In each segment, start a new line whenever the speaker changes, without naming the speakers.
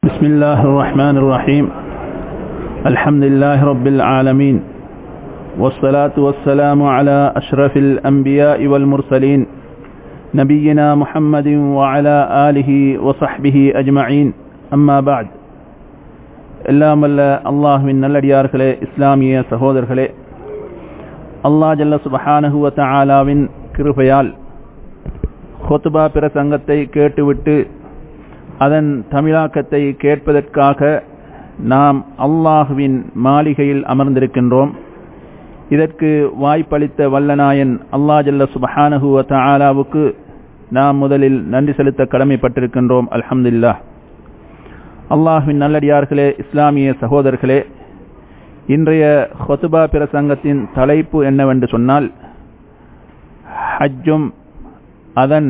بسم الله الرحمن الرحيم الحمد لله رب العالمين والصلاة والسلام على أشرف الأنبياء والمرسلين نبينا محمد وعلى آله وصحبه أجمعين أما بعد எல்லாம் வல்ல அல்லாஹுவின் நல்லடியார்களே இஸ்லாமிய சகோதரர்களே அல்லாஹ் ஜல்ல சுபஹானஹுவ தஆலாவின் கிருபையால் ஹொத்துபா பிரசங்கத்தை கேட்டுவிட்டு அதன் தமிழாக்கத்தை கேட்பதற்காக நாம் அல்லாஹுவின் மாளிகையில் அமர்ந்திருக்கின்றோம் இதற்கு வாய்ப்பளித்த வல்லநாயன் அல்லா ஜல்ல சுபஹானஹுவ தஆலாவுக்கு நாம் முதலில் நன்றி செலுத்த கடமைப்பட்டிருக்கின்றோம் அல்ஹம்துலில்லாஹ் அல்லாஹுவின் நல்லடியார்களே இஸ்லாமிய சகோதரர்களே இன்றைய ஹொத்துபா பிரசங்கத்தின் தலைப்பு என்னவென்று சொன்னால் ஹஜ்ஜும் அதன்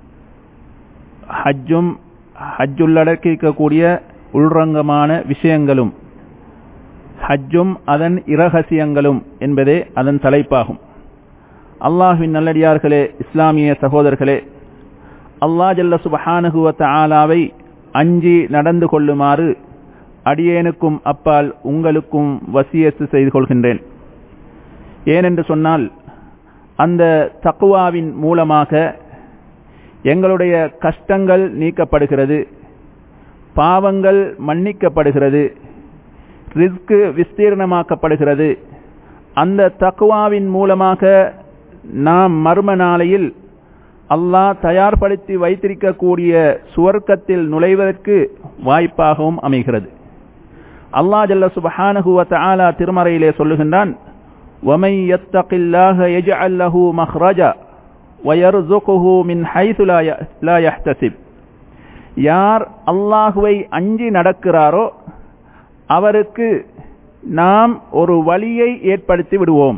ஹஜ்ஜும் ஹஜ்ஜுள்ளடக்கிக்கக்கூடிய உள்ரங்கமான விஷயங்களும் ஹஜ்ஜும் அதன் இரகசியங்களும் என்பதே அதன் தலைப்பாகும் அல்லாஹுவின் நல்லடியார்களே இஸ்லாமிய சகோதரர்களே அல்லா ஜல்ல சுபஹானுகுவத்த ஆலாவை அஞ்சி நடந்து கொள்ளுமாறு அடியேனுக்கும் அப்பால் உங்களுக்கும் வசியத்து செய்து கொள்கின்றேன் ஏனென்று சொன்னால் அந்த தக்குவாவின் மூலமாக எங்களுடைய கஷ்டங்கள் நீக்கப்படுகிறது பாவங்கள் மன்னிக்கப்படுகிறது ரிஸ்கு விஸ்தீர்ணமாக்கப்படுகிறது அந்த தக்குவாவின் மூலமாக நாம் மர்ம நாளையில் அல்லாஹ் தயார்படுத்தி வைத்திருக்கக்கூடிய சுவர்க்கத்தில் நுழைவதற்கு வாய்ப்பாகவும் அமைகிறது அல்லா ஜல்ல சுபஹானஹுவ தஆலா திருமறையிலே சொல்லுகின்றான் وَمَن يَتَّقِ اللَّهَ يَجْعَل لَّهُ مَخْرَجًا وَيَرْزُقْهُ مِنْ حَيْثُ لَا يَحْتَسِبُ யார் அல்லாஹுவை அஞ்சி நடக்கிறாரோ அவருக்கு நாம் ஒரு வழியை ஏற்படுத்தி விடுவோம்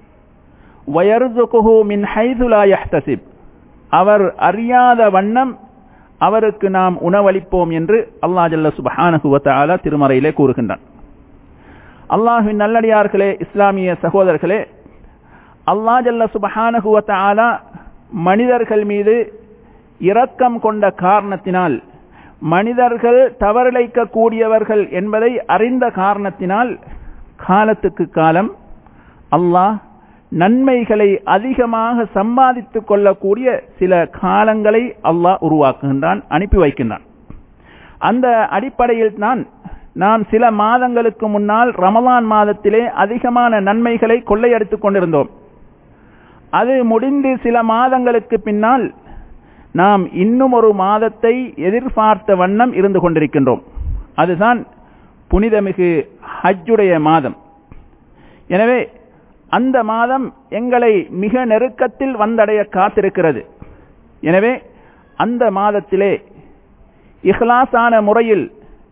வயர்சுகுஹு மின் ஹைது லா யஹ்தசிப் அவர் அறியாத வண்ணம் அவருக்கு நாம் உணவளிப்போம் என்று அல்லாஹ் ஜல்ல சுபஹானஹு வதஆலா திருமறையிலே கூறுகின்றான் அல்லாஹ்வின் நல்லடியார்களே இஸ்லாமிய சகோதரர்களே அல்லாஹ் ஜல்ல சுபஹானஹு வதஆலா மனிதர்கள் மீது இரக்கம் கொண்ட காரணத்தினால் மனிதர்கள் தவறிழைக்க கூடியவர்கள் என்பதை அறிந்த காரணத்தினால் காலத்துக்கு காலம் அல்லாஹ் நன்மைகளை அதிகமாக சம்பாதித்துக் கொள்ளக்கூடிய சில காலங்களை அல்லாஹ் உருவாக்குகின்றான் அனுப்பி வைக்கின்றான் அந்த அடிப்படையில் தான் நாம் சில மாதங்களுக்கு முன்னால் ரமலான் மாதத்திலே அதிகமான நன்மைகளை கொள்ளையடித்துக் கொண்டிருந்தோம் அது முடிந்து சில மாதங்களுக்கு பின்னால் நாம் இன்னும் ஒரு மாதத்தை எதிர்பார்த்த வண்ணம் இருந்து கொண்டிருக்கின்றோம் அதுதான் புனிதமிகு ஹஜ்ஜுடைய மாதம் எனவே அந்த மாதம் எங்களை மிக நெருக்கத்தில் வந்தடைய காத்திருக்கிறது எனவே அந்த மாதத்திலே இஹ்லாசான முறையில்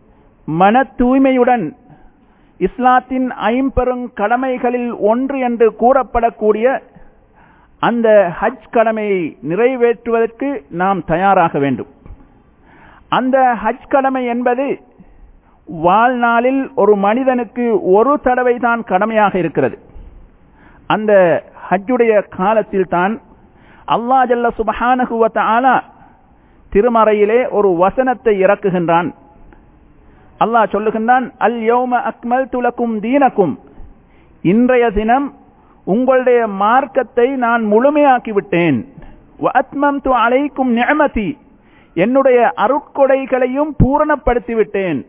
மன தூய்மையுடன் இஸ்லாத்தின் ஐம்பெரும் கடமைகளில் ஒன்று என்று கூறப்படக்கூடிய அந்த ஹஜ் கடமையை நிறைவேற்றுவதற்கு நாம் தயாராக வேண்டும் அந்த ஹஜ் கடமை என்பது வாழ்நாளில் ஒரு மனிதனுக்கு ஒரு தடவை தான் கடமையாக இருக்கிறது அந்த ஹஜ்ஜுடைய காலத்தில் தான் அல்லா ஜல்ல சுபஹானகுவத்த ஆலா திருமறையிலே ஒரு வசனத்தை இறக்குகின்றான் அல்லாஹ் சொல்லுகின்றான் அல் யோம அக்மல் துலக்கும் தீனக்கும் இன்றைய தினம் உங்களுடைய மார்க்கத்தை நான் முழுமையாக்கி விட்டேன் அலைக்கும் நியமதி என்னுடைய அருட்கொடைகளையும் பூரணப்படுத்தி விட்டேன்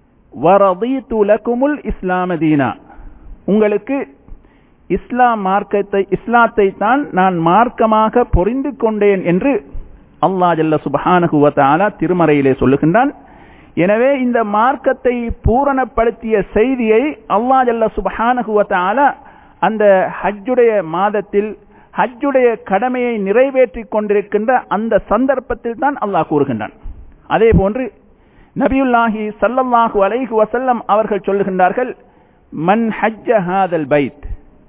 வரதீத்துலக்குமுல் இஸ்லாமதீனா உங்களுக்கு இஸ்லாம் மார்க்கத்தை இஸ்லாத்தை தான் நான் மார்க்கமாக பொறிந்து கொண்டேன் என்று அல்லா ஜல்ல சுபஹானகுவத்தாலா திருமறையிலே சொல்லுகின்றான் எனவே இந்த மார்க்கத்தை பூரணப்படுத்திய செய்தியை அல்லா ஜல்ல சுபஹானகுவத்தாலா அந்த ஹஜ்ஜுடைய மாதத்தில் ஹஜ்ஜுடைய கடமையை நிறைவேற்றி கொண்டிருக்கின்ற அந்த சந்தர்ப்பத்தில் தான் அல்லாஹ் கூறுகின்றான் அதே போன்று நபியுல்லாஹி சல்லல்லாஹு அலைஹு வசல்லம் அவர்கள் சொல்லுகின்றார்கள் மன் ஹஜ்ஜ ஹாதல் பைத்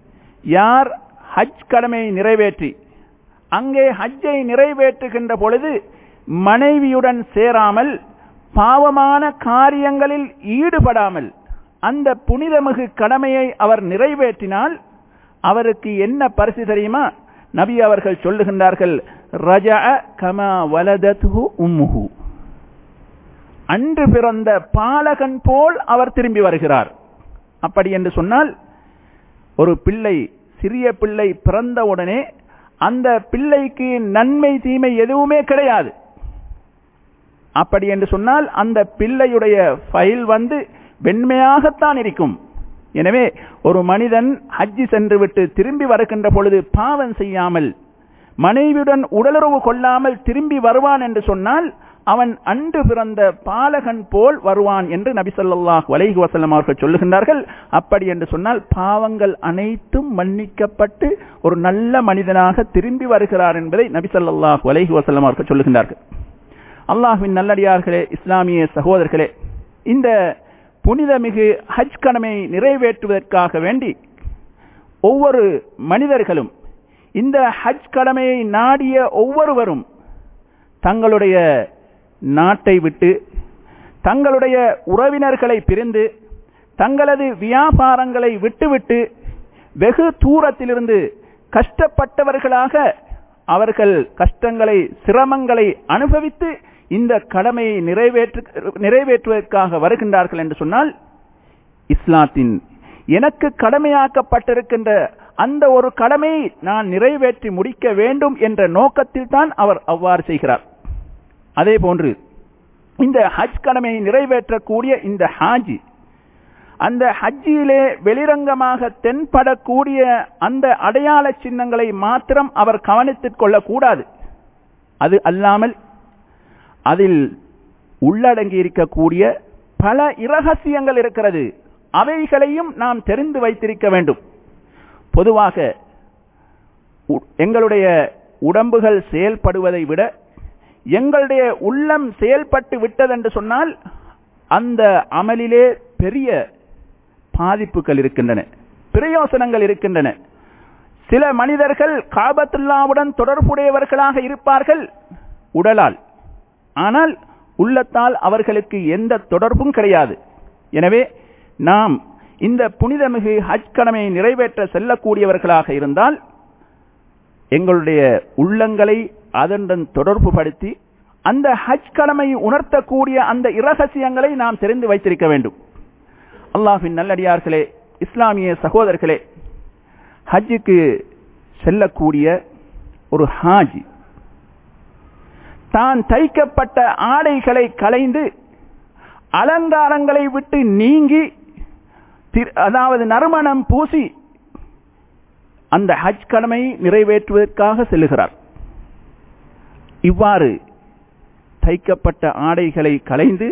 யார் ஹஜ் கடமையை நிறைவேற்றி அங்கே ஹஜ்ஜை நிறைவேற்றுகின்ற பொழுது மனைவியுடன் சேராமல் பாவமான காரியங்களில் ஈடுபடாமல் அந்த புனிதமிகு கடமையை அவர் நிறைவேற்றினால் அவருக்கு என்ன பரிசு தெரியுமா நபி அவர்கள் சொல்லுகின்றார்கள் ரஜ கமா வலதத்து உம்முஹு அன்று பிறந்த பாலகன் போல் அவர் திரும்பி வருகிறார் அப்படி என்று சொன்னால் ஒரு பிள்ளை சிறிய பிள்ளை பிறந்தவுடனே அந்த பிள்ளைக்கு நன்மை தீமை எதுவுமே கிடையாது அப்படி என்று சொன்னால் அந்த பிள்ளையுடைய ஃபைல் வந்து வெண்மையாகத்தான் இருக்கும் எனவே ஒரு மனிதன் ஹஜ்ஜி சென்று விட்டு திரும்பி வருகின்ற பொழுது பாவம் செய்யாமல் மனைவியுடன் உடலுறவு கொள்ளாமல் திரும்பி வருவான் என்று சொன்னால் அவன் அன்று பிறந்த பாலகன் போல் வருவான் என்று நபி சொல்லாஹ் வலைஹி வசல்லம் அவர்கள் சொல்லுகின்றார்கள் அப்படி என்று சொன்னால் பாவங்கள் அனைத்தும் மன்னிக்கப்பட்டு ஒரு நல்ல மனிதனாக திரும்பி வருகிறார் என்பதை நபி சொல்லாஹ் வலைஹி வசல்லம் அவர்கள் சொல்லுகின்றார்கள் அல்லாஹுவின் நல்லடியார்களே இஸ்லாமிய சகோதரர்களே இந்த புனிதமிகு ஹஜ் கடமையை நிறைவேற்றுவதற்காக வேண்டி ஒவ்வொரு மனிதர்களும் இந்த ஹஜ் கடமையை நாடிய ஒவ்வொருவரும் தங்களுடைய நாட்டை விட்டு தங்களுடைய உறவினர்களை பிரிந்து தங்களது வியாபாரங்களை விட்டுவிட்டு வெகு தூரத்திலிருந்து கஷ்டப்பட்டவர்களாக அவர்கள் கஷ்டங்களை சிரமங்களை அனுபவித்து இந்த கடமையை நிறைவேற்று நிறைவேற்றுவதற்காக வருகின்றார்கள் என்று சொன்னால் இஸ்லாத்தின் எனக்கு கடமையாக்கப்பட்டிருக்கின்ற அந்த ஒரு கடமையை நான் நிறைவேற்றி முடிக்க வேண்டும் என்ற நோக்கத்தில் தான் அவர் அவ்வாறு செய்கிறார் அதே போன்று இந்த ஹஜ் கடமையை நிறைவேற்றக்கூடிய இந்த ஹாஜி அந்த ஹஜ்ஜியிலே வெளிரங்கமாக தென்படக்கூடிய அந்த அடையாள சின்னங்களை மாத்திரம் அவர் கவனித்துக் கொள்ளக்கூடாது அது அல்லாமல் அதில் உள்ளடங்கி இருக்கக்கூடிய பல இரகசியங்கள் இருக்கிறது அவைகளையும் நாம் தெரிந்து வைத்திருக்க வேண்டும் பொதுவாக எங்களுடைய உடம்புகள் செயல்படுவதை விட எங்களுடைய உள்ளம் செயல்பட்டு விட்டதென்று சொன்னால் அந்த அமலிலே பெரிய பாதிப்புகள் இருக்கின்றன பிரயோசனங்கள் இருக்கின்றன சில மனிதர்கள் காபத்துல்லாவுடன் தொடர்புடையவர்களாக இருப்பார்கள் உடலால் ஆனால் உள்ளத்தால் அவர்களுக்கு எந்த தொடர்பும் கிடையாது எனவே நாம் இந்த புனிதமிகு ஹஜ் கடமையை நிறைவேற்ற செல்லக்கூடியவர்களாக இருந்தால் எங்களுடைய உள்ளங்களை அதனுடன் தொடர்பு படுத்தி அந்த ஹஜ் கடமையை உணர்த்தக்கூடிய அந்த இரகசியங்களை நாம் தெரிந்து வைத்திருக்க வேண்டும் அல்லாஹின் நல்லடியார்களே இஸ்லாமிய சகோதரர்களே ஹஜ்ஜுக்கு செல்லக்கூடிய ஒரு ஹாஜி தான் தைக்கப்பட்ட ஆடைகளை களைந்து அலங்காரங்களை விட்டு நீங்கி அதாவது நறுமணம் பூசி அந்த ஹஜ் கடமை நிறைவேற்றுவதற்காக செல்லுகிறார் இவ்வாறு தைக்கப்பட்ட ஆடைகளை களைந்து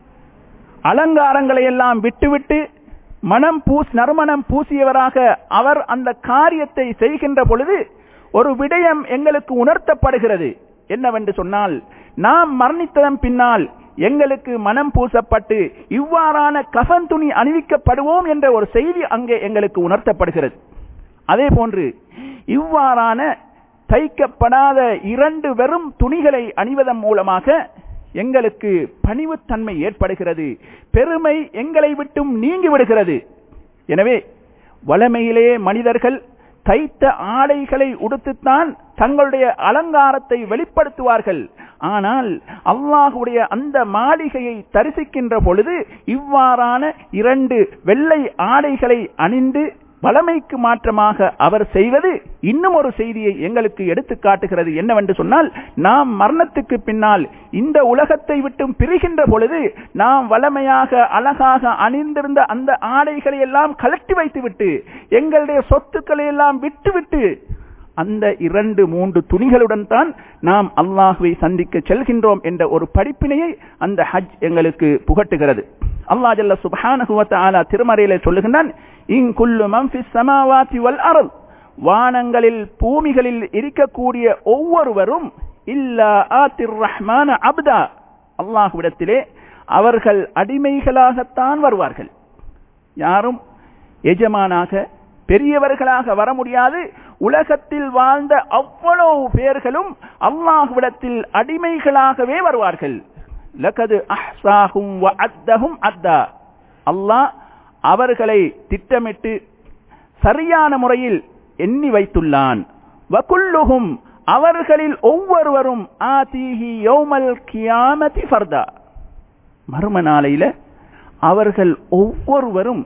அலங்காரங்களை எல்லாம் விட்டுவிட்டு மனம் பூஸ் நறுமணம் பூசியவராக அவர் அந்த காரியத்தை செய்கின்ற பொழுது ஒரு விடயம் எங்களுக்கு உணர்த்தப்படுகிறது என்னவென்று சொன்னால் நாம் மரணித்ததன் பின்னால் எங்களுக்கு மனம் பூசப்பட்டு இவ்வாறான கஃன் துணி அணிவிக்கப்படுவோம் என்ற ஒரு செய்தி அங்கே எங்களுக்கு உணர்த்தப்படுகிறது அதே போன்று இவ்வாறான தைக்கப்படாத இரண்டு வெறும் துணிகளை அணிவதன் மூலமாக எங்களுக்கு பணிவுத்தன்மை ஏற்படுகிறது பெருமை எங்களை விட்டும் நீங்கி விடுகிறது எனவே வளமையிலே மனிதர்கள் தைத்த ஆடைகளை உடுத்துத்தான் தங்களுடைய அலங்காரத்தை வெளிப்படுத்துவார்கள் ஆனால் அல்லாஹுடைய அந்த மாளிகையை தரிசிக்கின்ற பொழுது இவ்வாறான இரண்டு வெள்ளை ஆடைகளை அணிந்து வளமைக்கு மாற்றமாக அவர் செய்வது இன்னும் ஒரு செய்தியை எங்களுக்கு எடுத்து காட்டுகிறது என்னவென்று சொன்னால் நாம் மரணத்துக்கு பின்னால் இந்த உலகத்தை விட்டும் பிரிகின்ற பொழுது நாம் வளமையாக அழகாக அணிந்திருந்த அந்த ஆடைகளை எல்லாம் கலட்டி வைத்துவிட்டு எங்களுடைய சொத்துக்களை எல்லாம் விட்டுவிட்டு அந்த இரண்டு மூன்று துணிகளுடன் தான் நாம் அல்லாஹுவை சந்திக்க செல்கின்றோம் என்ற ஒரு படிப்பினையை அந்த ஹஜ் எங்களுக்கு புகட்டுகிறது அல்லா ஜல்ல சுபானகுவத்த திருமறையிலே சொல்லுகின்றான் இங்குள்ளு மம்ஃபிஸ் சமாவாத்தி வல் அருள் வானங்களில் பூமிகளில் இருக்கக்கூடிய ஒவ்வொருவரும் இல்லா ஆத்திர் ரஹ்மான அப்தா அல்லாஹுவிடத்திலே அவர்கள் அடிமைகளாகத்தான் வருவார்கள் யாரும் எஜமானாக பெரியவர்களாக வர முடியாது உலகத்தில் வாழ்ந்த அவ்வளவு பேர்களும் அல்லாஹுவிடத்தில் அடிமைகளாகவே வருவார்கள் லகது அஹ்சாஹும் வ அத்தஹும் அத்தா அல்லாஹ் அவர்களை திட்டமிட்டு சரியான முறையில் எண்ணி வைத்துள்ளான் வகுல்லுகும் அவர்களில் ஒவ்வொருவரும் ஆதீஹி யௌமல் கியாமதி ஃபர்தா மறும நாளையில அவர்கள் ஒவ்வொருவரும்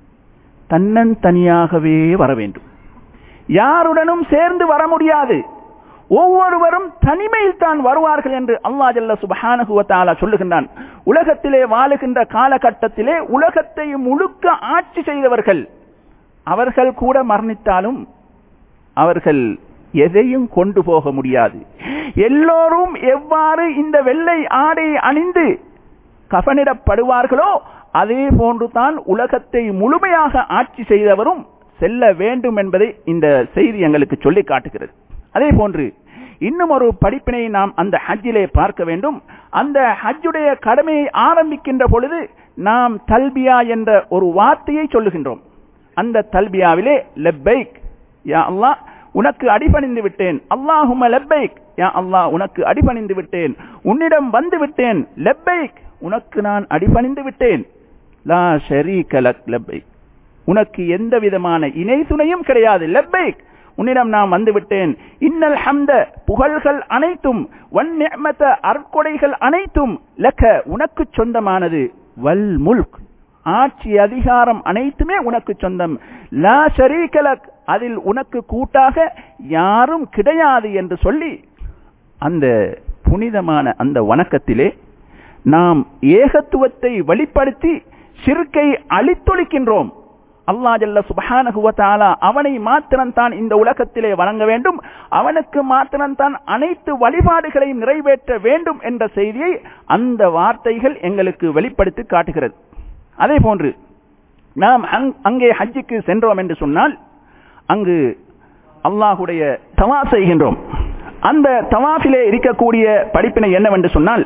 தன்னந்தனியாகவே வர வேண்டும் யாருடனும் சேர்ந்து வர முடியாது ஒவ்வொருவரும் தனிமையில் தான் வருவார்கள் என்று அல்லா ஜல்ல சுபஹானகுவத்தாலா சொல்லுகின்றான் உலகத்திலே வாழுகின்ற காலகட்டத்திலே உலகத்தை முழுக்க ஆட்சி செய்தவர்கள் அவர்கள் கூட மரணித்தாலும் அவர்கள் எதையும் கொண்டு போக முடியாது எல்லோரும் எவ்வாறு இந்த வெள்ளை ஆடை அணிந்து கவனிடப்படுவார்களோ அதே போன்றுதான் உலகத்தை முழுமையாக ஆட்சி செய்தவரும் செல்ல வேண்டும் என்பதை இந்த செய்தி எங்களுக்கு சொல்லி காட்டுகிறது அதே போன்று இன்னும் ஒரு படிப்பினை நாம் அந்த ஹஜ்ஜிலே பார்க்க வேண்டும் அந்த ஹஜ்ஜுடைய கடமையை ஆரம்பிக்கின்ற பொழுது நாம் தல்பியா என்ற ஒரு வார்த்தையை சொல்லுகின்றோம் அந்த தல்பியாவிலே லெப்பைக் யா அல்லாஹ் உனக்கு அடிபணிந்து விட்டேன் அல்லாஹும லெப்பைக் யா அல்லாஹ் உனக்கு அடிபணிந்து விட்டேன் உன்னிடம் வந்து விட்டேன் லெப்பைக் உனக்கு நான் அடிபணிந்து விட்டேன் லா ஷரீக லக் லெப்பைக் உனக்கு எந்த விதமான இணை துணையும் கிடையாது லெப்பைக் உன்னிடம் நான் வந்துவிட்டேன் இன்னல் ஹம்த புகழ்கள் அனைத்தும் வன் நிஅமத அற்கொடைகள் அனைத்தும் லக்க உனக்கு சொந்தமானது வல் முல்க் ஆட்சி அதிகாரம் அனைத்துமே உனக்கு சொந்தம் லா ஷரீகலக் அதில் உனக்கு கூட்டாக யாரும் கிடையாது என்று சொல்லி அந்த புனிதமான அந்த வணக்கத்திலே நாம் ஏகத்துவத்தை வெளிப்படுத்தி சிறுக்கை அழித்தொழிக்கின்றோம் அல்லா ஜல்ல சுபஹானகுவத்தாலா அவனை மாத்திரம்தான் இந்த உலகத்திலே வணங்க வேண்டும் அவனுக்கு மாத்திரம்தான் அனைத்து வழிபாடுகளையும் நிறைவேற்ற வேண்டும் என்ற செய்தியை அந்த வார்த்தைகள் எங்களுக்கு வெளிப்படுத்தி காட்டுகிறது அதே போன்று நாம் அங்கே ஹஜ்ஜுக்கு சென்றோம் என்று சொன்னால் அங்கு அல்லாஹுடைய தவா செய்கின்றோம் அந்த தவாஃபிலே இருக்கக்கூடிய படிப்பினை என்னவென்று சொன்னால்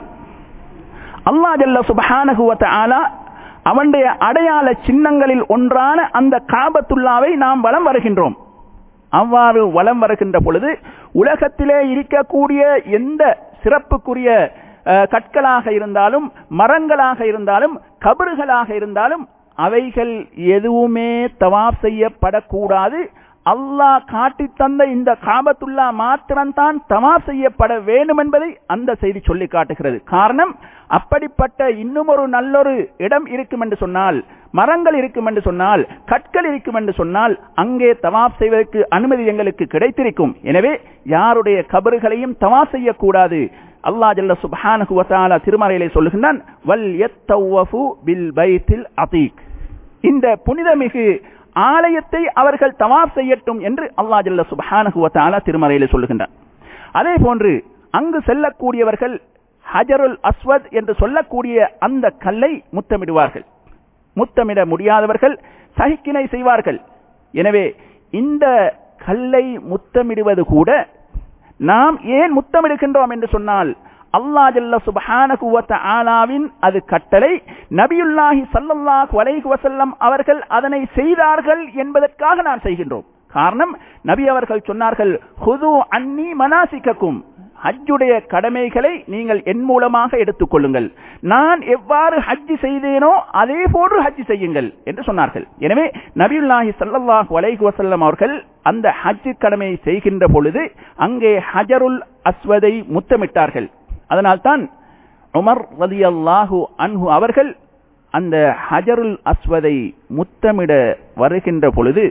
அல்லா ஜல்ல சுபஹானகுவத்த ஆலா அவனுடைய அடையாள சின்னங்களில் ஒன்றான அந்த காபத்துல்லாவை நாம் வலம் வருகின்றோம் அவ்வாறு வலம் வருகின்ற பொழுது உலகத்திலே இருக்கக்கூடிய எந்த சிறப்புக்குரிய கற்களாக இருந்தாலும் மரங்களாக இருந்தாலும் கபறுகளாக இருந்தாலும் அவைகள் எதுவுமே தவாப் செய்யப்படக்கூடாது அல்லாஹ் காட்டி தந்த இந்த காபத்துல்லா மாத்திரம்தான் தவாப் செய்யப்பட வேண்டும் என்பதை அந்த செய்தி சொல்லி காட்டுகிறது காரணம் அப்படிப்பட்ட இன்னும் ஒரு நல்லொரு இடம் இருக்கும் என்று சொன்னால் மரங்கள் இருக்கும் என்று சொன்னால் கற்கள் இருக்கும் என்று சொன்னால் அங்கே தவாப் செய்வதற்கு அனுமதி எங்களுக்கு கிடைத்திருக்கும் எனவே யாருடைய கபறுகளையும் தவா செய்யக்கூடாது அல்லா ஜல்ல சுப்ஹானஹு வ தஆலா திருமறையிலே சொல்லுகின்றான் வல் யத்தவஃபு பில் பைத்தில் அதீக் இந்த புனிதமிகு ஆலயத்தை அவர்கள் தவாப் செய்யட்டும் என்று அல்லா ஜல்ல சுப்ஹானஹு வ தஆலா திருமறையிலே சொல்லுகின்றான் அதே போன்று அங்கு செல்லக்கூடியவர்கள் ஹஜருல் அஸ்வத் என்று சொல்லக்கூடிய அந்த கல்லை முத்தமிடுவார்கள் முத்தமிட முடியாதவர்கள் சகிக்கினை செய்வார்கள் எனவே இந்த கல்லை முத்தமிடுவது கூட நாம் ஏன் முத்தமிடுகின்றோம் என்று சொன்னால் அல்லா ஜல்ல சுபஹானகுவத்த ஆலாவின் அது கட்டளை நபியுல்லாஹி சல்லல்லாஹு அலைஹி வஸல்லம் அவர்கள் அதனை செய்தார்கள் என்பதற்காக நான் செய்கின்றோம் காரணம் நபி அவர்கள் சொன்னார்கள் ஹுது அன்னி மனாசிக்கக்கும் ஹஜ்ஜுடைய கடமைகளை நீங்கள் என் மூலமாக எடுத்துக்கொள்ளுங்கள் நான் எவ்வாறு ஹஜ்ஜி செய்தேனோ அதே போன்று ஹஜ்ஜி செய்யுங்கள் என்று சொன்னார்கள் எனவே நபியுல்லாஹி சல்லல்லாஹு அலைஹி வஸல்லம் அவர்கள் அந்த ஹஜ்ஜு கடமையை செய்கின்ற பொழுது அங்கே ஹஜருல் அஸ்வதை முத்தமிட்டார்கள் அதனால்தான் உமர் ரதியல்லாஹு அன்ஹு அவர்கள் அந்த ஹஜருல் அஸ்வதை முத்தமிட வருகின்ற பொழுது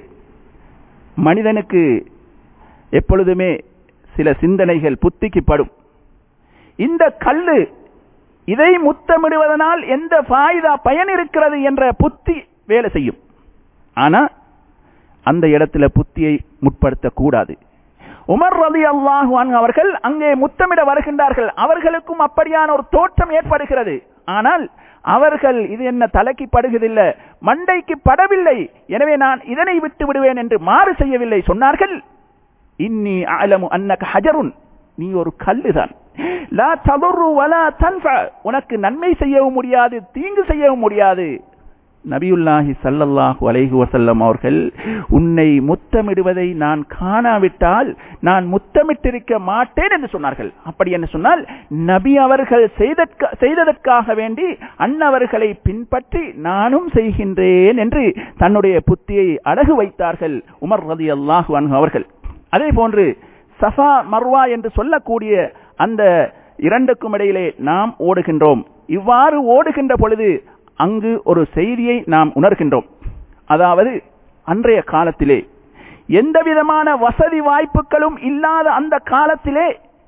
மனிதனுக்கு எப்பொழுதுமே சில சிந்தனைகள் புத்திக்கு படும் இந்த கல்லு இதை முத்தமிடுவதனால் எந்த பாயுதா பயன் இருக்கிறது என்ற புத்தி வேலை செய்யும் ஆனா அந்த இடத்துல புத்தியை முற்படுத்தக்கூடாது உமர் ரதி அல்லாஹு அவர்கள் அங்கே முத்தமிட வருகின்றார்கள் அவர்களுக்கும் அப்படியான ஒரு தோற்றம் ஏற்படுகிறது ஆனால் அவர்கள் இது என்ன தலைக்கு படுகிறதில்லை மண்டைக்கு படவில்லை எனவே நான் இதனை விட்டு விடுவேன் என்று மாறு செய்யவில்லை சொன்னார்கள் இன்னி அலமு அன்னக ஹஜருன் நீ ஒரு கல்லுதான் லா ததுரு வலா தன்ஃப உனக்கு நன்மை செய்யவும் முடியாது தீங்கு செய்யவும் முடியாது நபியுல்லாஹி சல்லல்லாஹு அலைஹி வசல்லம் அவர்கள் உன்னை முத்தமிடுவதை நான் காணாவிட்டால் நான் முத்தமிட்டிருக்க மாட்டேன் என்று சொன்னார்கள் அப்படி என்று சொன்னால் நபி அவர்கள் செய்ததற்காக வேண்டி அன்னவர்களை பின்பற்றி நானும் செய்கின்றேன் என்று தன்னுடைய புத்தியை அடகு வைத்தார்கள் உமர் ரதி அல்லாஹு அன்ஹு அவர்கள் அதே போன்று சஃபா மர்வா என்று சொல்லக்கூடிய அந்த இரண்டுக்கும் இடையிலே நாம் ஓடுகின்றோம் இவ்வாறு ஓடுகின்ற பொழுது அங்கு ஒரு செய்தியை நாம் உணர்கின்றோம் அதாவது அன்றைய காலத்திலே எந்த விதமான வசதி வாய்ப்புகளும் இல்லாத அந்த காலத்திலே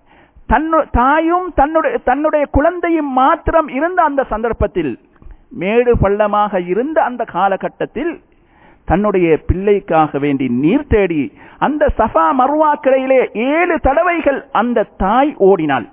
தன்னு தாயும் தன்னுடைய தன்னுடைய குழந்தையும் மாத்திரம் இருந்த அந்த சந்தர்ப்பத்தில் மேடு பள்ளமாக இருந்த அந்த காலகட்டத்தில் தன்னுடைய பிள்ளைக்காக வேண்டி நீர் தேடி அந்த சஃபா மர்வா கிளையிலே ஏழு தடவைகள் அந்த தாய் ஓடினாள்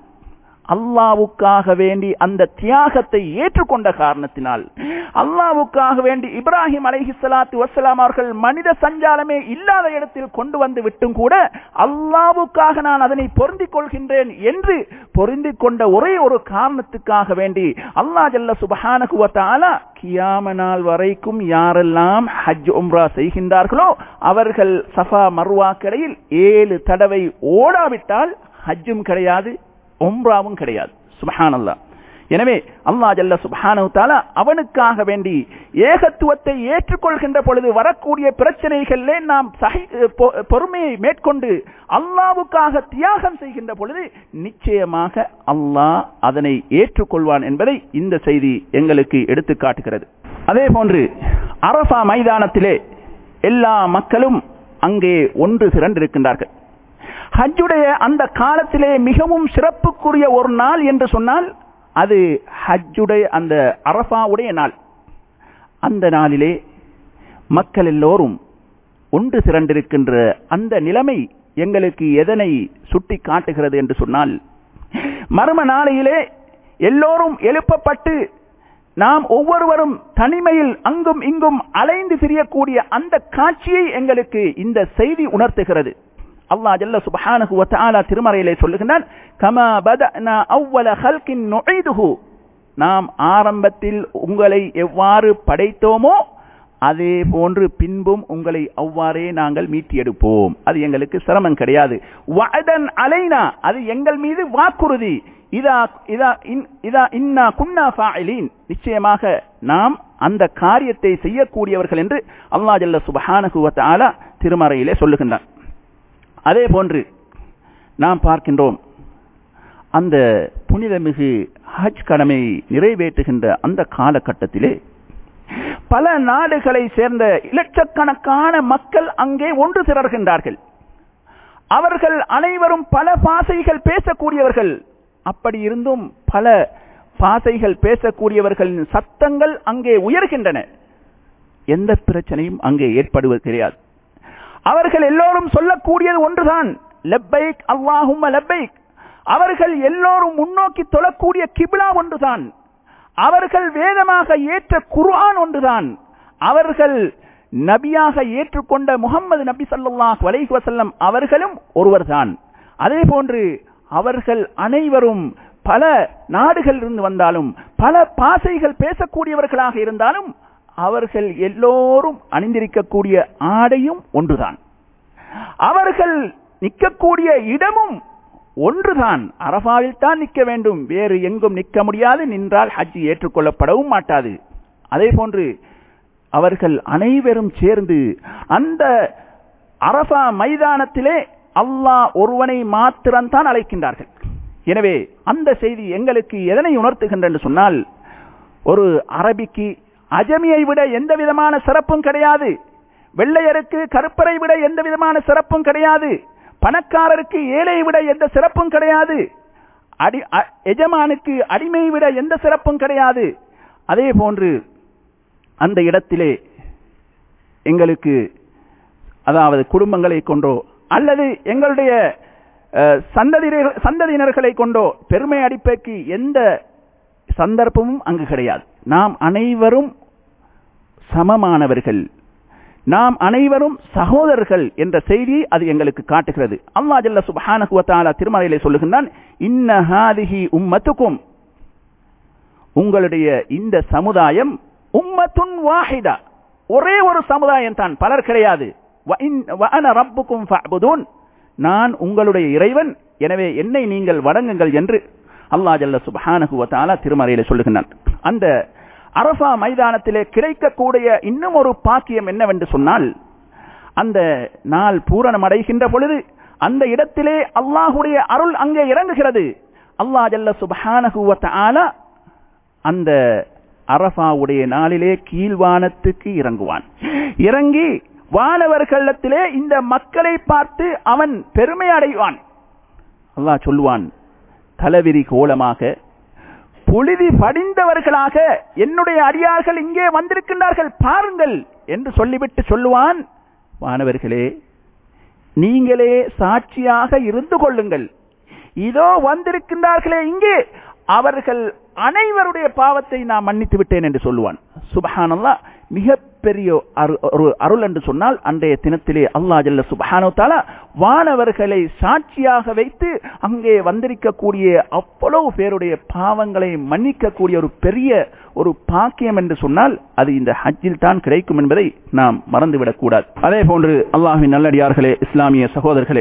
அல்லாவுக்காக வேண்டி அந்த தியாகத்தை ஏற்றுக்கொண்ட காரணத்தினால் அல்லாவுக்காக வேண்டி இப்ராஹிம் அலைஹி சலாத்து வசலாம் அவர்கள் மனித சஞ்சாலமே இல்லாத இடத்தில் கொண்டு வந்து விட்டும் கூட அல்லாவுக்காக நான் அதனை பொருந்திக் கொள்கின்றேன் என்று பொருந்திக் கொண்ட ஒரே ஒரு காரணத்துக்காக வேண்டி அல்லா ஜல்ல சுபஹானகுவத்தாலா கியாம நாள் வரைக்கும் யாரெல்லாம் ஹஜ் உம்ரா செய்கின்றார்களோ அவர்கள் சஃபா மர்வா கடையில் ஏழு தடவை ஓடாவிட்டால் ஹஜ்ஜும் கிடையாது ஒம்ராவும் கிடையாது சுபஹானல்லா எனவே அல்லா ஜல்ல சுபானு தாலா அவனுக்காக வேண்டி ஏகத்துவத்தை ஏற்றுக்கொள்கின்ற பொழுது வரக்கூடிய பிரச்சனைகளிலே நாம் சகி பொறுமையை மேற்கொண்டு அல்லாவுக்காக தியாகம் செய்கின்ற பொழுது நிச்சயமாக அல்லாஹ் அதனை ஏற்றுக்கொள்வான் என்பதை இந்த செய்தி எங்களுக்கு எடுத்து காட்டுகிறது அதே போன்று அரபா மைதானத்திலே எல்லா மக்களும் அங்கே ஒன்று திரண்டிருக்கின்றார்கள் ஹஜ்ஜுடைய அந்த காலத்திலே மிகவும் சிறப்புக்குரிய ஒரு நாள் என்று சொன்னால் அது ஹஜ்ஜுடைய அந்த அரபாவுடைய நாள் அந்த நாளிலே மக்கள் எல்லோரும் ஒன்று திரண்டிருக்கின்ற அந்த நிலைமை எங்களுக்கு எதனை சுட்டி காட்டுகிறது என்று சொன்னால் மர்ம நாளையிலே எல்லோரும் எழுப்பப்பட்டு நாம் ஒவ்வொருவரும் தனிமையில் அங்கும் இங்கும் அலைந்து திரியக்கூடிய அந்த காட்சியை எங்களுக்கு இந்த செய்தி உணர்த்துகிறது அல்லாஹ் ஜல்ல சுப்ஹானஹு வ தஆலா திருமறையிலே சொல்லுகிறான் கமா பதனா அவ்வல ஹல்கின் நுஈதுஹு நாம் ஆரம்பத்தில் உங்களை எவ்வாறு படைத்தோமோ அதே போன்று பின்பும் உங்களை அவ்வாறே நாங்கள் மீட்டி எடுப்போம் அது எங்களுக்கு சிரமம் கிடையாது வஅதன் அலைனா அது எங்கள் மீது வாக்குறுதி இதா இதா இதா இன்னா குன்னா ஃபாயிலீன் நிச்சயமாக நாம் அந்த காரியத்தை செய்யக்கூடியவர்கள் என்று அல்லாஹ் ஜல்ல சுப்ஹானஹு வ தஆலா திருமறையிலே சொல்லுகின்றான் அதே போன்று நாம் பார்க்கின்றோம் அந்த புனிதமிகு ஹஜ் கடமை நிறைவேற்றுகின்ற அந்த காலகட்டத்திலே பல நாடுகளை சேர்ந்த இலட்சக்கணக்கான மக்கள் அங்கே ஒன்று திரர்கின்றார்கள் அவர்கள் அனைவரும் பல பாசைகள் பேசக்கூடியவர்கள் அப்படி இருந்தும் பல பாசைகள் பேசக்கூடியவர்களின் சத்தங்கள் அங்கே உயர்கின்றன எந்த பிரச்சனையும் அங்கே ஏற்படுவது கிடையாது அவர்கள் எல்லோரும் சொல்லக்கூடியது ஒன்றுதான் லெப்பைக் அல்லாஹும் லெப்பைக் அவர்கள் எல்லோரும் முன்னோக்கி தொழக்கூடிய கிபிலா ஒன்றுதான் அவர்கள் வேதமாக ஏற்ற குர்ஆன் ஒன்றுதான் அவர்கள் நபியாக ஏற்றுக்கொண்ட முகமது நபி சல்லாஹ் வலைஹி வசல்லம் அவர்களும் ஒருவர்தான் அதே போன்று அவர்கள் அனைவரும் பல நாடுகள் இருந்து வந்தாலும் பல பாசைகள் பேசக்கூடியவர்களாக இருந்தாலும் அவர்கள் எல்லோரும் அணிந்திருக்கக்கூடிய ஆடையும் ஒன்றுதான் அவர்கள் நிற்கக்கூடிய இடமும் ஒன்றுதான் அரபாவில் தான் நிற்க வேண்டும் வேறு எங்கும் நிற்க முடியாது நின்றால் ஹஜ் ஏற்றுக்கொள்ளப்படவும் மாட்டாது அதே போன்று அவர்கள் அனைவரும் சேர்ந்து அந்த அரபா மைதானத்திலே அல்லாஹ் ஒருவனை மாத்திரம்தான் அழைக்கின்றார்கள் எனவே அந்த செய்தி எங்களுக்கு எதனை உணர்த்துகின்ற என்று சொன்னால் ஒரு அரபிக்கு அஜமியை விட எந்த விதமான சிறப்பும் கிடையாது வெள்ளையருக்கு கருப்பரை விட எந்த விதமான சிறப்பும் கிடையாது பணக்காரருக்கு ஏழை விட எந்த சிறப்பும் கிடையாது அடி எஜமானுக்கு அடிமை விட எந்த சிறப்பும் கிடையாது அதே போன்று அந்த இடத்திலே எங்களுக்கு அதாவது குடும்பங்களை கொண்டோ அல்லது எங்களுடைய சந்ததியினர்களை கொண்டோ பெருமை அடிப்பதற்கு எந்த சந்தர்ப்பமும் அங்கு கிடையாது நாம் அனைவரும் சமமானவர்கள் நாம் அனைவரும் சகோதரர்கள் என்ற செய்தியை அது எங்களுக்கு காட்டுகிறது அல்லா ஜல்ல சுபஹானஹு வ தஆலா திருமறையிலே சொல்லுகின்றான் இன்ன ஹாதிஹி உம்மத்துக்கும் உங்களுடைய இந்த சமுதாயம் உம்மத்துன் வாஹிதா ஒரே ஒரு சமுதாயம் தான் பலர் கிடையாது ரப்புக்கும் ஃபஅபுதூன் நான் உங்களுடைய இறைவன் எனவே என்னை நீங்கள் வணங்குங்கள் என்று அல்லா ஜல்ல சுபஹானஹு வ தஆலா திருமறையிலே சொல்லுகின்றான் அந்த அரபா மைதானத்திலே கிடைக்கக்கூடிய இன்னும் ஒரு பாக்கியம் என்னவென்று சொன்னால் அந்த நாள் பூரணம் அடைகின்ற பொழுது அந்த இடத்திலே அல்லாஹுடைய அருள் அங்கே இறங்குகிறது அல்லா ஜல்ல சுபஹானஹு வ தஆலா அந்த அரபாவுடைய நாளிலே கீழ்வானத்துக்கு இறங்குவான் இறங்கி வானவர்களிடத்திலே இந்த மக்களை பார்த்து அவன் பெருமை அடைவான் அல்லாஹ் சொல்லுவான் தலவிரி கோலமாக புழுதி படிந்தவர்களாக என்னுடைய அடியார்கள் இங்கே வந்திருக்கின்றார்கள் பாருங்கள் என்று சொல்லிவிட்டு சொல்லுவான் வானவர்களே நீங்களே சாட்சியாக இருந்து கொள்ளுங்கள் இதோ வந்திருக்கின்றார்களே இங்கே அவர்கள் அனைவருடைய பாவத்தை நான் மன்னித்து விட்டேன் என்று சொல்லுவான் சுபஹானல்லா மிகப்பெரிய ஒரு அருள் என்று சொன்னால் அன்றைய தினத்திலே அல்லா ஜல்ல சுபஹானோ தாலா வானவர்களை சாட்சியாக வைத்து அங்கே வந்திருக்கக்கூடிய அவ்வளவு பேருடைய பாவங்களை மன்னிக்கக்கூடிய ஒரு பெரிய ஒரு பாக்கியம் என்று சொன்னால் அது இந்த ஹஜ்ஜில் தான் கிடைக்கும் என்பதை நாம் மறந்துவிடக் கூடாது அதே போன்று அல்லாஹின் நல்லடியார்களே இஸ்லாமிய சகோதரர்களே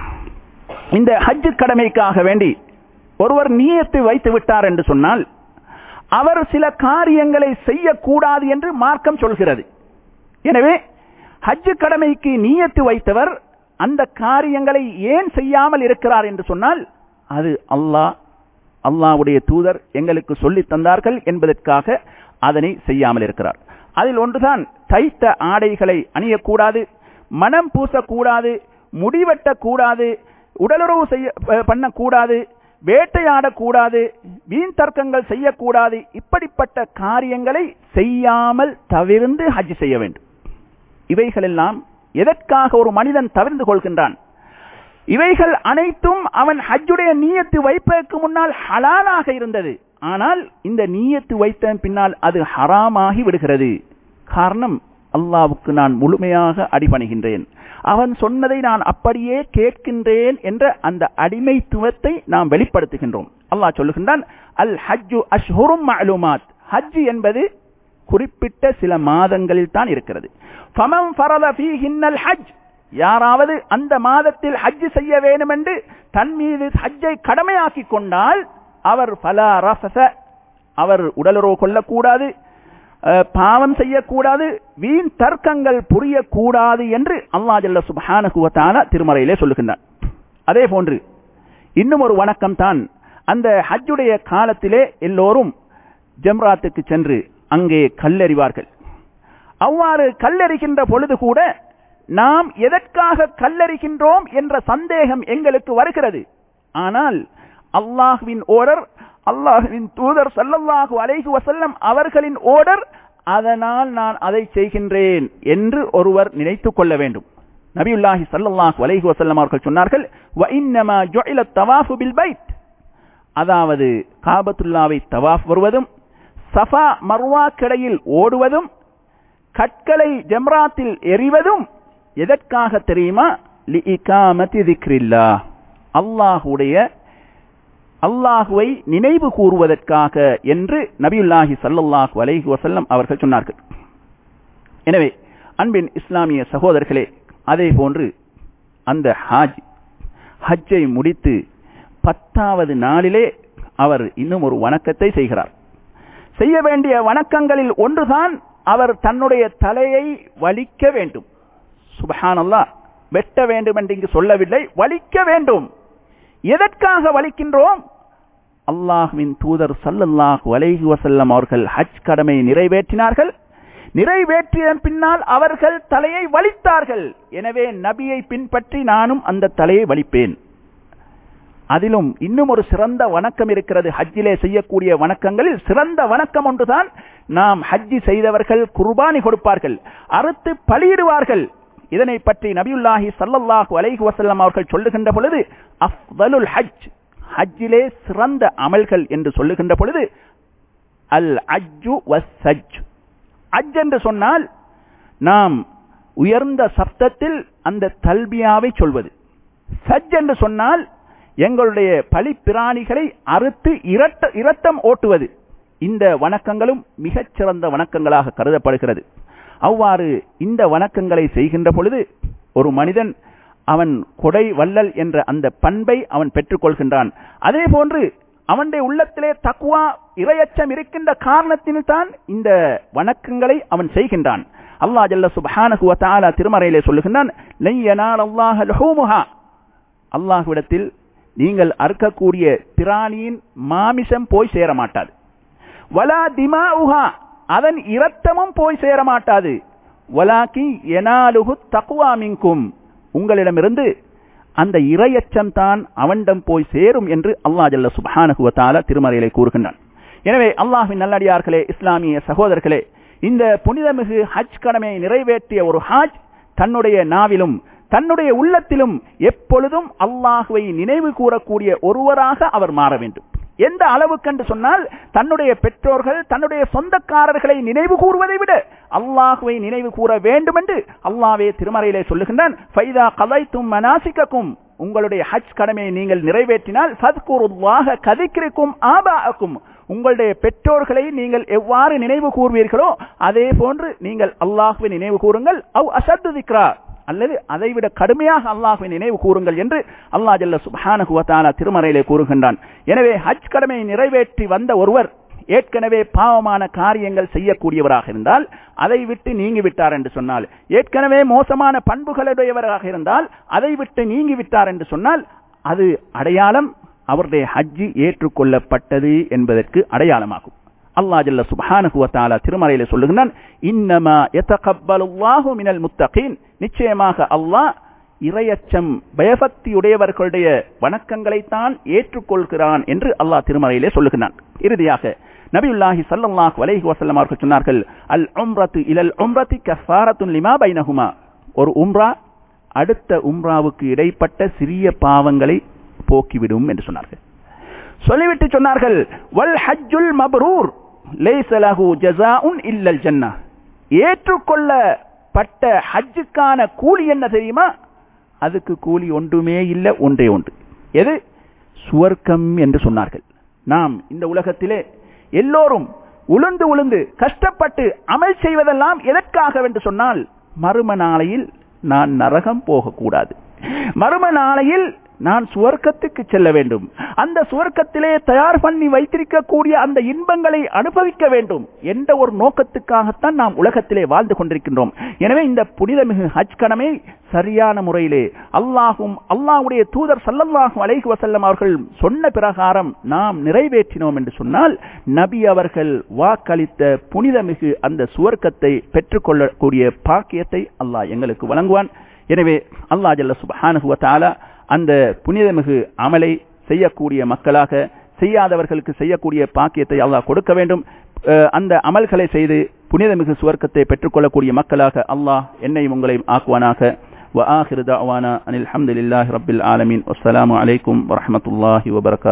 இந்த ஹஜ்ஜு கடமைக்காக வேண்டி ஒருவர் நீயத்தை வைத்து விட்டார் என்று சொன்னால் அவர் சில காரியங்களை செய்யக்கூடாது என்று மார்க்கம் சொல்கிறது எனவே ஹஜ்ஜு கடமைக்கு நீயத்து வைத்தவர் அந்த காரியங்களை ஏன் செய்யாமல் இருக்கிறார் என்று சொன்னால் அது அல்லாஹ் அல்லாவுடைய தூதர் எங்களுக்கு சொல்லி தந்தார்கள் என்பதற்காக அதனை செய்யாமல் இருக்கிறார் அதில் ஒன்றுதான் தைத்த ஆடைகளை அணியக்கூடாது மனம் பூசக்கூடாது முடிவெட்டக்கூடாது உடலுறவு செய்ய பண்ணக்கூடாது வேட்டையாடக்கூடாது வீண் தர்க்கங்கள் செய்யக்கூடாது இப்படிப்பட்ட காரியங்களை செய்யாமல் தவிர்ந்து ஹஜ் செய்ய வேண்டும் இவைகளெல்லாம் எதற்காக ஒரு மனிதன் தவிர்ந்து கொள்கின்றான் இவைகள் அனைத்தும் அவன் ஹஜ்ஜுடைய நீயத்து வைப்பதற்கு முன்னால் ஹலாலாக இருந்தது ஆனால் இந்த நீயத்து வைத்த பின்னால் அது ஹராமாகி விடுகிறது காரணம் அல்லாவுக்கு நான் முழுமையாக அடிபணிகின்றேன் அவன் சொன்னதை நான் அப்படியே கேட்கின்றேன் என்ற அந்த அடிமைத்துவத்தை நாம் வெளிப்படுத்துகின்றோம் அல்லாஹ் சொல்லுகின்றான் அல் ஹஜ்ஜு அஷ்ஹுரும் மஅலூமாத் ஹஜ் என்பது குறிப்பிட்ட சில மாதங்களில் தான் இருக்கிறது ஃபமம் ஃபரத ஃபீஹின்னல் ஹஜ் யாராவது அந்த மாதத்தில் ஹஜ் செய்ய வேண்டும் என்று தன் மீது ஹஜ்ஜை கடமையாக்கி கொண்டால் அவர் பல ரசச அவர் உடலுறவு கொள்ளக்கூடாது பாவம் செய்யக்கூடாது வீண் தர்க்கங்கள் புரியக்கூடாது என்று அல்லா ஜல்ல சுபானுவத்தான திருமறையிலே சொல்லுகின்றார் அதே போன்று இன்னும் ஒரு வணக்கம் தான் அந்த ஹஜ்ஜுடைய காலத்திலே எல்லோரும் ஜம்ராத்துக்கு சென்று அங்கே கல்லறிவார்கள் அவ்வாறு கல்லறிகின்ற பொழுது கூட நாம் எதற்காக கல்லறிகின்றோம் என்ற சந்தேகம் எங்களுக்கு வருகிறது ஆனால் அல்லாஹுவின் ஓடர் அல்லாஹுவின் தூதர் சல்லல்லாஹு அலைஹி வசல்லம் அவர்களின் ஓடர் அதனால் நான் அதை செய்கின்றேன் என்று ஒருவர் நினைத்துக் கொள்ள வேண்டும் நபியுல்லாஹி சல்லல்லாஹு அலைஹி வசல்லம் அவர்கள் சொன்னார்கள் வ இன்னமா ஜுஇல தவாஃபு பில் பைத் அதாவது காபத்துல்லாவை தவாஃப் வருவதும் சஃபா மர்வா கிடையில் ஓடுவதும் கற்களை ஜம்ராத்தில் எறிவதும் எதற்காக தெரியுமா லி இகாமதி திக்ரில்லா அல்லாஹுடைய அல்லாஹுவை நினைவு கூறுவதற்காக என்று நபியுல்லாஹி சல்லல்லாஹு அலைஹி வசல்லம் அவர்கள் சொன்னார்கள் எனவே அன்பின் இஸ்லாமிய சகோதரர்களே அதே போன்று அந்த ஹாஜ் ஹஜ்ஜை முடித்து பத்தாவது நாளிலே அவர் இன்னும் ஒரு வணக்கத்தை செய்கிறார் செய்ய வேண்டிய வணக்கங்களில் ஒன்றுதான் அவர் தன்னுடைய தலையை வலிக்க வேண்டும் சுபஹானல்லா வெட்ட வேண்டும் என்று இங்கு சொல்லவில்லை வலிக்க வேண்டும் எதற்காக வலிக்கின்றோம் அல்லாஹுவின் தூதர் சல்லல்லாஹு அலைஹி வசல்லம் அவர்கள் ஹஜ் கடமை நிறைவேற்றினார்கள் நிறைவேற்றிய பின்னால் அவர்கள் தலையை வலித்தார்கள் எனவே நபியை பின்பற்றி நானும் அந்த தலையை வலிப்பேன் அதிலும் இன்னும் ஒரு சிறந்த வணக்கம் இருக்கிறது ஹஜ்ஜிலே செய்யக்கூடிய வணக்கங்களில் சிறந்த வணக்கம் ஒன்றுதான் நாம் ஹஜ்ஜி செய்தவர்கள் குர்பானி கொடுப்பார்கள் அறுத்து பலியிடுவார்கள் இதனை பற்றி நபியுல்லாஹி சல்லல்லாஹு அலைஹி வசல்லம் அவர்கள் சொல்லுகின்ற பொழுது அஃதலுல் ஹஜ் ஹஜ்ஜிலே சிறந்த அமல்கள் என்று சொல்லுகின்ற பொழுது அல் அஜ்ஜு வஸ்ஸஜ் அஜ் என்று சொன்னால் நாம் உயர்ந்த சப்தத்தில் அந்த தல்பியாவை சொல்வது சஜ் என்று சொன்னால் எங்களுடைய பலி பிராணிகளை அறுத்து இரட்ட இரத்தம் ஓட்டுவது இந்த வணக்கங்களும் மிகச்சிறந்த வணக்கங்களாக கருதப்படுகிறது அவ்வாறு இந்த வணக்கங்களை செய்கின்ற பொழுது ஒரு மனிதன் அவன் கொடை வல்லல் என்ற அந்த பண்பை அவன் பெற்றுக்கொள்கின்றான் அதே போன்று அவனுடைய உள்ளத்திலே தக்குவா இரையச்சம் இருக்கின்ற காரணத்தினால் தான் இந்த வணக்கங்களை அவன் செய்கின்றான் அல்லாஹ் ஜல்ல சுப்ஹானஹு வ தஆலா திருமறையிலே சொல்லுகின்றான் லை யனால் அல்லாஹ் லஹூமுஹா அல்லாஹ்விடத்தில் நீங்கள் அறுக்கக்கூடிய பிராணியின் மாமிசம் போய் சேர மாட்டாது வலா திமாஉஹா அதன் இரத்தமும் போய் சேர மாட்டாது வலாக்கி எனாலுகு தக்குவா மின்கும் உங்களிடமிருந்து அந்த இரையச்சம் தான் அவனிடம் போய் சேரும் என்று அல்லாஹ் ஜல்ல சுப்ஹானஹு வ தஆலா திருமறையிலே கூறுகின்றான் எனவே அல்லாஹ்வின் நல்லடியார்களே இஸ்லாமிய சகோதரர்களே இந்த புனிதமிகு ஹஜ் கடமையை நிறைவேற்றிய ஒரு ஹாஜ் தன்னுடைய நாவிலும் தன்னுடைய உள்ளத்திலும் எப்பொழுதும் அல்லாஹுவை நினைவு கூறக்கூடிய ஒருவராக அவர் மாற வேண்டும் எந்த அளவுக்கு என்று சொன்னால் தன்னுடைய பெற்றோர்கள் தன்னுடைய சொந்தக்காரர்களை நினைவு கூறுவதை விட அல்லாஹுவை நினைவு கூற வேண்டும் என்று அல்லாவே திருமறையிலே சொல்லுகின்றான் ஃபைதா கலைத்தும் மனாசிக்கக்கும் உங்களுடைய ஹஜ் கடமையை நீங்கள் நிறைவேற்றினால் ஃபத்குருல்லாஹ கதிக்கிருக்கும் ஆபாக்கும் உங்களுடைய பெற்றோர்களை நீங்கள் எவ்வாறு நினைவு கூறுவீர்களோ அதே போன்று நீங்கள் அல்லாஹுவை நினைவு கூறுங்கள் அவ் அசத்து திக்ரா அல்லது அதைவிட கடுமையாக அல்லாஹுவை நினைவு கூறுங்கள் என்று அல்லாஹ் ஜல்ல சுபானகுவத்தான திருமறையிலே கூறுகின்றான் எனவே ஹஜ் கடமையை நிறைவேற்றி வந்த ஒருவர் ஏற்கனவே பாவமான காரியங்கள் செய்யக்கூடியவராக இருந்தால் அதை விட்டு நீங்கிவிட்டார் என்று சொன்னால் ஏற்கனவே மோசமான பண்புகளுடையவராக இருந்தால் அதை விட்டு நீங்கிவிட்டார் என்று சொன்னால் அது அடையாளம் அவருடைய ஹஜ்ஜி ஏற்றுக்கொள்ளப்பட்டது என்பதற்கு அடையாளமாகும் அல்லா ஜல்ல சுப்ஹானஹு வ தஆலா திருமறையில சொல்லுகிறான் இன்னமா யதகப்பலுல்லாஹு மினல் முத்தகீன் நிச்சயமாக அல்லாஹ் இரையச்சம் பயபக்தியுடையவர்களுடைய வணக்கங்களைத்தான் ஏற்றுக்கொள்கிறான் என்று அல்லாஹ் திருமறையிலே சொல்லுகிறான் இறுதியாக நபியுல்லாஹி ஸல்லல்லாஹு அலைஹி வஸல்லம் அவர்கள் சொன்னார்கள் அல் உம்ரத்து இலல் உம்ரத்தி கஃபாரத்துன் லிமா பைனஹுமா ஒரு உம்ரா அடுத்த உம்ராவுக்கு இடைப்பட்ட சிறிய பாவங்களை போக்கிவிடும் என்று சொன்னார்கள் சொல்லிவிட்டு சொன்னார்கள் வல் ஹஜ்ஜுல் மப்ரூர் லைஸ லஹு ஜஸாஉன் இல்லல் ஜன்னah ஏற்றுக்கொள்ளப்பட்ட ஹஜ்ஜுக்கான கூலி என்ன தெரியுமா அதுக்கு கூலி ஒன்றுமே இல்லை ஒன்றே ஒன்று எது சுவர்க்கம் என்று சொன்னார்கள் நாம் இந்த உலகத்திலே எல்லோரும் உளுந்து உளுந்து கஷ்டப்பட்டு அமல் செய்வதெல்லாம் எதற்காக என்று சொன்னால் மறும நாளையில் நான் நரகம் போகக்கூடாது மறும நாளையில் நான் சுவர்க்கத்துக்கு செல்ல வேண்டும் அந்த சுவர்க்கத்திலே தயார் பண்ணி வைத்திருக்கக்கூடிய அந்த இன்பங்களை அனுபவிக்க வேண்டும் என்ற ஒரு நோக்கத்துக்காகத்தான் நாம் உலகத்திலே வாழ்ந்து கொண்டிருக்கின்றோம் எனவே இந்த புனிதமிகு ஹஜ் கடமை சரியான முறையிலே அல்லாஹும் அல்லாஹுடைய தூதர் சல்லல்லாஹும் அலைஹி வசல்லம் அவர்கள் சொன்ன பிரகாரம் நாம் நிறைவேற்றினோம் என்று சொன்னால் நபி அவர்கள் வாக்களித்த புனிதமிகு அந்த சுவர்க்கத்தை பெற்றுக்கொள்ளக்கூடிய பாக்கியத்தை அல்லாஹ் எங்களுக்கு வழங்குவான் எனவே அல்லாஹ் ஜல்ல சுபஹானஹு வ தஆலா அந்த புனிதமிகு அமலை செய்யக்கூடிய மக்களாக செய்யாதவர்களுக்கு செய்யக்கூடிய பாக்கியத்தை அல்லாஹ் கொடுக்க வேண்டும் அந்த அமல்களை செய்து புனிதமிகு சுவர்க்கத்தை பெற்றுக்கொள்ளக்கூடிய மக்களாக அல்லாஹ் என்னையும் உங்களையும் ஆக்குவானாக وآخر دعوانا أن الحمد لله رب العالمين والسلام عليكم ورحمة الله وبركاته